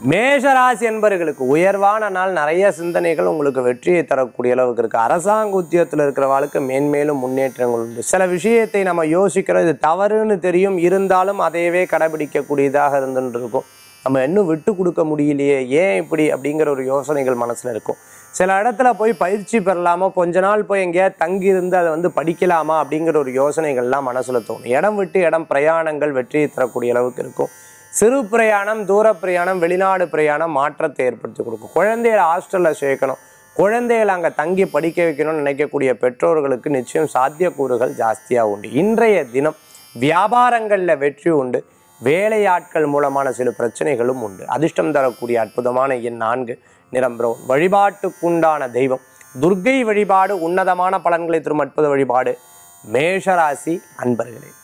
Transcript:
மேஷராசி என்பர்களுக்கு உயர்வான நாள் நிறைய சிந்தனைகள் உங்களுக்கு வெற்றியை தரக்கூடிய அளவுக்கு இருக்குது அரசாங்க உத்தியோகத்தில் இருக்கிறவாளுக்கு மேன்மேலும் முன்னேற்றங்கள் உண்டு சில விஷயத்தை நம்ம யோசிக்கிறோம் இது தவறுன்னு தெரியும் இருந்தாலும் அதையவே கடைபிடிக்கக்கூடியதாக இருந்துட்டு இருக்கும் நம்ம இன்னும் விட்டு கொடுக்க முடியலையே ஏன் இப்படி அப்படிங்கிற ஒரு யோசனைகள் மனசில் இருக்கும் சில இடத்துல போய் பயிற்சி பெறலாமா கொஞ்ச நாள் போய் எங்கேயாவது தங்கி இருந்து அதை வந்து படிக்கலாமா அப்படிங்கிற ஒரு யோசனைகள்லாம் மனசில் தோணும் இடம் விட்டு இடம் பிரயாணங்கள் வெற்றியை தரக்கூடிய அளவுக்கு இருக்கும் சிறு பிரயாணம் தூர பிரயாணம் வெளிநாடு பிரயாணம் மாற்றத்தை ஏற்படுத்தி கொடுக்கும் குழந்தைகளை ஹாஸ்டலில் சேர்க்கணும் குழந்தைகளை அங்கே தங்கி படிக்க வைக்கணும்னு நினைக்கக்கூடிய பெற்றோர்களுக்கு நிச்சயம் சாத்தியக்கூறுகள் ஜாஸ்தியாக உண்டு இன்றைய தினம் வியாபாரங்களில் வெற்றி உண்டு வேலையாட்கள் மூலமான சில பிரச்சனைகளும் உண்டு அதிர்ஷ்டம் தரக்கூடிய அற்புதமான எண் நான்கு நிறம் பிரவுன் வழிபாட்டுக்குண்டான தெய்வம் துர்க்கை வழிபாடு உன்னதமான பலன்களை தரும் அற்புத வழிபாடு மேஷராசி அன்பர்களே